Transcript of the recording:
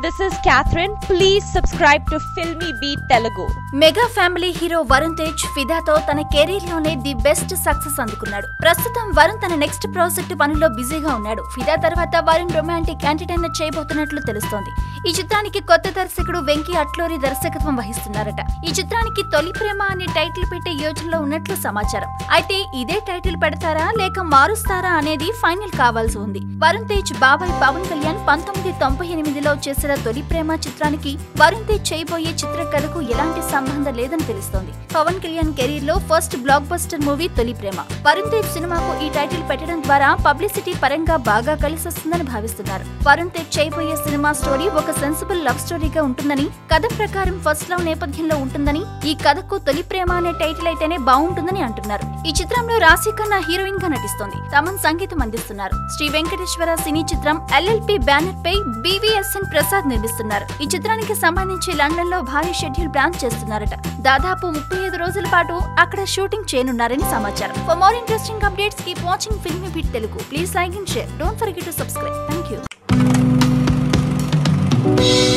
this is Catherine. Please subscribe to Filmy Beat Telugu. Mega family hero Varun Tej ఫిదాతో తన career లోనే the best success అందుకున్నాడు ప్రస్తుతం వరుణ్ తన నెక్స్ట్ ప్రాజెక్ట్ పనుల్లో బిజీగా ఉన్నాడు ఫిదా తర్వాత వరుణ్ రొమాంటిక్ ఎంటర్టైనర్ చేయబోతున్నట్లు తెలుస్తోంది ఈ చిత్రానికి కొత్త దర్శకుడు వెంకీ అట్లూరి దర్శకత్వం వహిస్తున్నారట ఈ చిత్రానికి తొలి ప్రేమ అనే టైటిల్ పెట్టే యోచనలో ఉన్నట్లు సమాచారం అయితే ఇదే టైటిల్ పెడతారా లేక మారుస్తారా అనేది ఫైనల్ కావాల్సి ఉంది వరుణ్ తేజ్ బాబాయ్ పవన్ కళ్యాణ్ పంతొమ్మిది తొంభై ఎనిమిదిలో చేసిన తొలి ప్రేమ చిత్రానికి వరుణ్ తేజ్ చేయబోయే చిత్రకథకు ఎలాంటి సంబంధం లేదని తెలుస్తోంది పవన్ కళ్యాణ్ కెరీర్ లో first blockbuster movie Tholi Prema Varun Tej సినిమాకు ఈ టైటిల్ పెట్టడం ద్వారా పబ్లిసిటీ పరంగా బాగా కలిసొస్తుందని భావిస్తున్నారు వరుణ్ తేజ్ చేయబోయే సినిమా స్టోరీ ఒక సెన్సిబుల్ లవ్ స్టోరీగా ఉంటుందని కథ ప్రకారం ఫస్ట్ లవ్ నేపథ్యంలో ఉంటుందని ఈ కథకు తొలి ప్రేమ అనే టైటిల్ అయితేనే బాగుంటుందని అంటున్నారు ఈ చిత్రంలో రాశి ఖన్నా హీరోయిన్ గా నటిస్తోంది తమన్ సంగీతం అందిస్తున్నారు Shri Venkateswara cine Chitram LLP banner పై బీవీఎస్ఎన్ ప్రసాద్ నిర్మిస్తున్నారు ఈ చిత్రానికి సంబంధించి లండన్ లో భారీ షెడ్యూల్ ప్లాన్ చేస్తున్నారట దాదాపు ముప్పై ఐదు రోజుల పాటు అక్కడ షూటింగ్ చేయనున్నారని సమాచారం for more interesting updates keep watching filmy bit Telugu please like and share don't forget to subscribe thank you